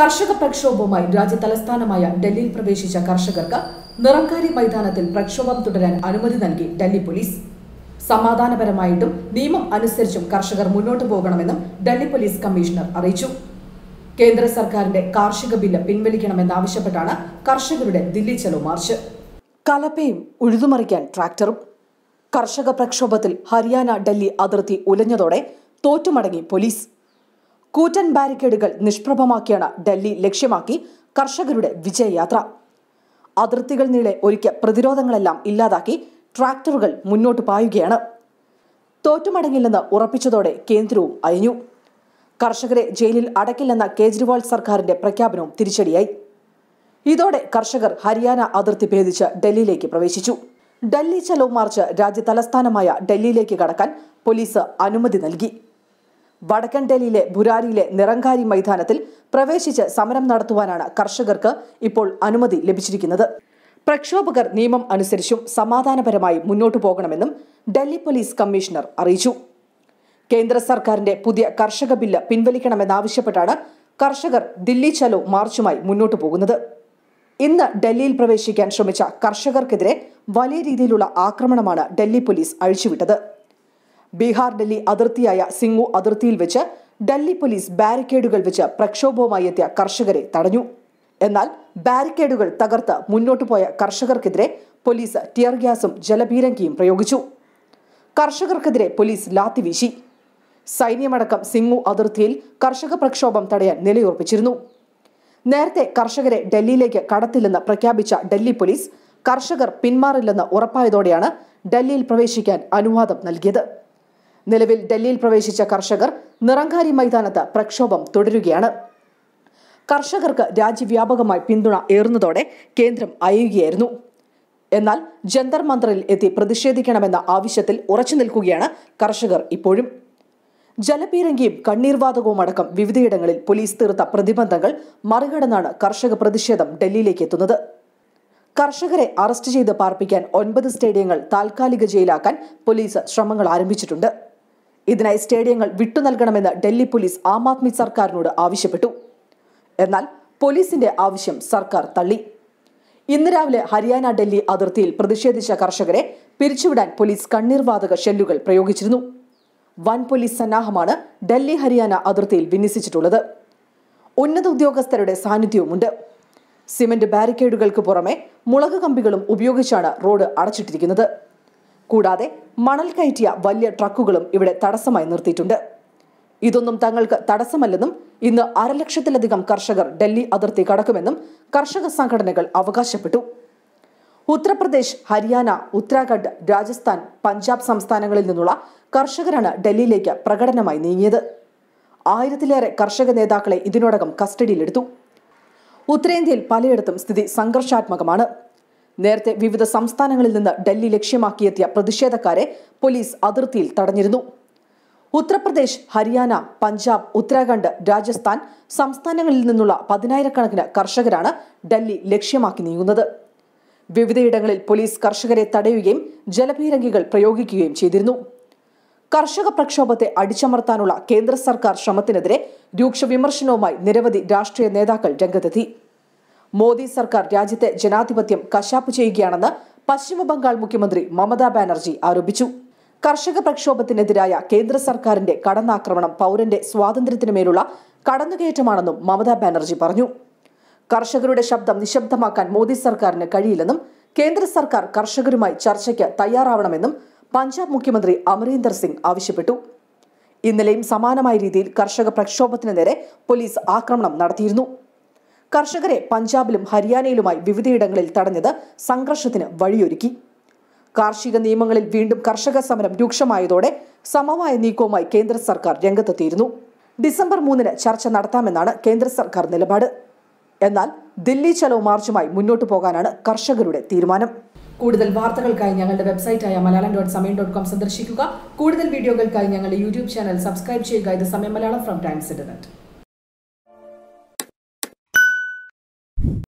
കർഷക പ്രക്ഷോഭവുമായി രാജ്യ തലസ്ഥാനമായ ഡൽഹിയിൽ പ്രവേശിച്ച കർഷകർക്ക് നിറങ്കാരി മൈതാനത്തിൽ പ്രക്ഷോഭം തുടരാൻ അനുമതി നൽകി ഡൽഹി പോലീസ് സമാധാനപരമായിട്ടും നിയമം അനുസരിച്ചും കർഷകർ മുന്നോട്ട് പോകണമെന്നും ഡൽഹി പോലീസ് കമ്മീഷണർ അറിയിച്ചു കേന്ദ്ര സർക്കാരിന്റെ കാർഷിക ബില്ല് പിൻവലിക്കണമെന്നാവശ്യപ്പെട്ടാണ് കർഷകരുടെ ദില്ലി ചലോ മാർച്ച് കലപ്പയും ഉഴുതുമറിക്കാൻ ട്രാക്ടറും കർഷക പ്രക്ഷോഭത്തിൽ ഹരിയാന ഡൽഹി അതിർത്തി ഉലഞ്ഞതോടെ തോറ്റുമടങ്ങി പോലീസ് കൂറ്റൻ ബാരിക്കേഡുകൾ നിഷ്പ്രഭമാക്കിയാണ് ഡൽഹി ലക്ഷ്യമാക്കി കർഷകരുടെ വിജയയാത്ര അതിർത്തികൾ നീളെ ഒരുക്കിയ പ്രതിരോധങ്ങളെല്ലാം ഇല്ലാതാക്കി ട്രാക്ടറുകൾ മുന്നോട്ട് പായുകയാണ് തോറ്റുമടങ്ങില്ലെന്ന് ഉറപ്പിച്ചതോടെ കേന്ദ്രവും അയഞ്ഞു കർഷകരെ ജയിലിൽ അടക്കില്ലെന്ന കേജ്രിവാൾ സർക്കാരിന്റെ പ്രഖ്യാപനവും തിരിച്ചടിയായി ഇതോടെ കർഷകർ ഹരിയാന അതിർത്തി ഭേദിച്ച് ഡൽഹിയിലേക്ക് പ്രവേശിച്ചു ഡൽഹി ചലോ മാർച്ച് രാജ്യ തലസ്ഥാനമായ ഡൽഹിയിലേക്ക് കടക്കാൻ പോലീസ് അനുമതി നൽകി വടക്കൻ ഡൽഹിയിലെ ബുരാരിയിലെ നിറങ്കാരി മൈതാനത്തിൽ പ്രവേശിച്ച് സമരം നടത്തുവാനാണ് കർഷകർക്ക് ഇപ്പോൾ അനുമതി ലഭിച്ചിരിക്കുന്നത് പ്രക്ഷോഭകർ നിയമം അനുസരിച്ചും സമാധാനപരമായി മുന്നോട്ടു പോകണമെന്നും ഡൽഹി പോലീസ് കമ്മീഷണർ അറിയിച്ചു കേന്ദ്ര സർക്കാരിന്റെ പുതിയ കർഷക ബില്ല് പിൻവലിക്കണമെന്നാവശ്യപ്പെട്ടാണ് കർഷകർ ദില്ലി ചലോ മാർച്ചുമായി മുന്നോട്ടു പോകുന്നത് ഇന്ന് ഡൽഹിയിൽ പ്രവേശിക്കാൻ ശ്രമിച്ച കർഷകർക്കെതിരെ വലിയ രീതിയിലുള്ള ആക്രമണമാണ് ഡൽഹി പോലീസ് അഴിച്ചുവിട്ടത് ബീഹാർ ഡൽഹി അതിർത്തിയായ സിംഗു അതിർത്തിയിൽ വെച്ച് ഡൽഹി പോലീസ് ബാരിക്കേഡുകൾ വെച്ച് പ്രക്ഷോഭവുമായി എത്തിയ കർഷകരെ തടഞ്ഞു എന്നാൽ ബാരിക്കേഡുകൾ തകർത്ത് മുന്നോട്ടു പോയ കർഷകർക്കെതിരെ പോലീസ് ടിയർ ഗ്യാസും ജലപീരങ്കിയും പ്രയോഗിച്ചു കർഷകർക്കെതിരെ പോലീസ് ലാത്തി വീശി സൈന്യമടക്കം സിംഗു അതിർത്തിയിൽ കർഷക പ്രക്ഷോഭം തടയാൻ നിലയുറപ്പിച്ചിരുന്നു നേരത്തെ കർഷകരെ ഡൽഹിയിലേക്ക് കടത്തില്ലെന്ന് പ്രഖ്യാപിച്ച ഡൽഹി പോലീസ് കർഷകർ പിന്മാറില്ലെന്ന് ഉറപ്പായതോടെയാണ് ഡൽഹിയിൽ പ്രവേശിക്കാൻ അനുവാദം നൽകിയത് നിലവിൽ ഡൽഹിയിൽ പ്രവേശിച്ച കർഷകർ നിറങ്കാരി മൈതാനത്ത് പ്രക്ഷോഭം തുടരുകയാണ് കർഷകർക്ക് രാജ്യവ്യാപകമായി പിന്തുണ ഏറുന്നതോടെ കേന്ദ്രം അയയുകയായിരുന്നു എന്നാൽ ജന്തർ മന്ദറിൽ എത്തി പ്രതിഷേധിക്കണമെന്ന ആവശ്യത്തിൽ ഉറച്ചു നിൽക്കുകയാണ് കർഷകർ ഇപ്പോഴും ജലപീരങ്കിയും കണ്ണീർവാതകവും അടക്കം വിവിധയിടങ്ങളിൽ പോലീസ് തീർത്ത പ്രതിബന്ധങ്ങൾ മറികടന്നാണ് കർഷക പ്രതിഷേധം ഡൽഹിയിലേക്ക് എത്തുന്നത് കർഷകരെ അറസ്റ്റ് ചെയ്ത് പാർപ്പിക്കാൻ ഒൻപത് സ്റ്റേഡിയങ്ങൾ താൽക്കാലിക ജയിലാക്കാൻ പോലീസ് ശ്രമങ്ങൾ ആരംഭിച്ചിട്ടുണ്ട് ഇതിനായി സ്റ്റേഡിയങ്ങൾ വിട്ടു നൽകണമെന്ന് ഡൽഹി പോലീസ് ആം ആദ്മി സർക്കാരിനോട് ആവശ്യപ്പെട്ടു എന്നാൽ പോലീസിന്റെ ആവശ്യം സർക്കാർ തള്ളി ഇന്ന് രാവിലെ ഹരിയാന ഡൽഹി അതിർത്തിയിൽ പ്രതിഷേധിച്ച കർഷകരെ പിരിച്ചുവിടാൻ പോലീസ് കണ്ണീർവാതക ഷെല്ലുകൾ പ്രയോഗിച്ചിരുന്നു വൻ പോലീസ് സന്നാഹമാണ് ഡൽഹി ഹരിയാന അതിർത്തിയിൽ വിന്യസിച്ചിട്ടുള്ളത് ഉന്നത ഉദ്യോഗസ്ഥരുടെ സാന്നിധ്യവുമുണ്ട് സിമന്റ് ബാരിക്കേഡുകൾക്ക് പുറമെ മുളക് കമ്പികളും ഉപയോഗിച്ചാണ് റോഡ് അടച്ചിട്ടിരിക്കുന്നത് കൂടാതെ മണൽ കയറ്റിയ വലിയ ട്രക്കുകളും ഇവിടെ തടസ്സമായി നിർത്തിയിട്ടുണ്ട് ഇതൊന്നും തങ്ങൾക്ക് തടസ്സമല്ലെന്നും ഇന്ന് അരലക്ഷത്തിലധികം കർഷകർ ഡൽഹി അതിർത്തി കടക്കുമെന്നും കർഷക സംഘടനകൾ അവകാശപ്പെട്ടു ഉത്തർപ്രദേശ് ഹരിയാന ഉത്തരാഖണ്ഡ് രാജസ്ഥാൻ പഞ്ചാബ് സംസ്ഥാനങ്ങളിൽ നിന്നുള്ള കർഷകരാണ് ഡൽഹിയിലേക്ക് പ്രകടനമായി നീങ്ങിയത് ആയിരത്തിലേറെ കർഷക നേതാക്കളെ ഇതിനോടകം കസ്റ്റഡിയിലെടുത്തു ഉത്തരേന്ത്യയിൽ പലയിടത്തും സ്ഥിതി സംഘർഷാത്മകമാണ് നേരത്തെ വിവിധ സംസ്ഥാനങ്ങളിൽ നിന്ന് ഡൽഹി ലക്ഷ്യമാക്കിയെത്തിയ പ്രതിഷേധക്കാരെ പോലീസ് അതിർത്തിയിൽ തടഞ്ഞിരുന്നു ഉത്തർപ്രദേശ് ഹരിയാന പഞ്ചാബ് ഉത്തരാഖണ്ഡ് രാജസ്ഥാൻ സംസ്ഥാനങ്ങളിൽ നിന്നുള്ള പതിനായിരക്കണക്കിന് കർഷകരാണ് ഡൽഹി ലക്ഷ്യമാക്കി നീങ്ങുന്നത് വിവിധയിടങ്ങളിൽ പോലീസ് കർഷകരെ തടയുകയും ജലപീരങ്കികൾ പ്രയോഗിക്കുകയും ചെയ്തിരുന്നു കർഷക പ്രക്ഷോഭത്തെ അടിച്ചമർത്താനുള്ള കേന്ദ്ര സർക്കാർ ശ്രമത്തിനെതിരെ രൂക്ഷ വിമർശനവുമായി നിരവധി രാഷ്ട്രീയ നേതാക്കൾ രംഗത്തെത്തി മോദി സർക്കാർ രാജ്യത്തെ ജനാധിപത്യം കശാപ്പ് ചെയ്യുകയാണെന്ന് പശ്ചിമ ബംഗാൾ മുഖ്യമന്ത്രി മമതാ ബാനർജി ആരോപിച്ചു കർഷക പ്രക്ഷോഭത്തിനെതിരായ കേന്ദ്ര സർക്കാരിന്റെ കടന്നാക്രമണം പൗരന്റെ സ്വാതന്ത്ര്യത്തിനുമേലുള്ള കടന്നുകയറ്റമാണെന്നും മമതാ ബാനർജി പറഞ്ഞു കർഷകരുടെ ശബ്ദം നിശബ്ദമാക്കാൻ മോദി സർക്കാരിന് കഴിയില്ലെന്നും കേന്ദ്ര സർക്കാർ കർഷകരുമായി ചർച്ചയ്ക്ക് തയ്യാറാവണമെന്നും പഞ്ചാബ് മുഖ്യമന്ത്രി അമരീന്ദർ സിംഗ് ആവശ്യപ്പെട്ടു ഇന്നലെയും സമാനമായ രീതിയിൽ കർഷക പ്രക്ഷോഭത്തിന് നേരെ പോലീസ് ആക്രമണം നടത്തിയിരുന്നു കർഷകരെ പഞ്ചാബിലും ഹരിയാനയിലുമായി വിവിധയിടങ്ങളിൽ തടഞ്ഞത് സംഘർഷത്തിന് വഴിയൊരുക്കി കാർഷിക നിയമങ്ങളിൽ വീണ്ടും കർഷക സമരം രൂക്ഷമായതോടെ സമവായ നീക്കവുമായി കേന്ദ്ര സർക്കാർ രംഗത്തെത്തിയിരുന്നു ഡിസംബർ മൂന്നിന് ചർച്ച നടത്താമെന്നാണ് കേന്ദ്ര സർക്കാർ നിലപാട് എന്നാൽ ദില്ലി ചലോ മാർച്ചുമായി മുന്നോട്ടു പോകാനാണ് കർഷകരുടെ തീരുമാനം കൂടുതൽ വാർത്തകൾക്കായി ഞങ്ങളുടെ വെബ്സൈറ്റായ Malayalam dot Samayam dot com സന്ദർശിക്കുക കൂടുതൽ വീഡിയോകൾക്കായി ഞങ്ങളുടെ യൂട്യൂബ് ചാനൽ സബ്സ്ക്രൈബ് ചെയ്യുക ഇത് സമയം മലയാളം ഫ്രം ടൈംസ് ഇന്റർനെറ്റ്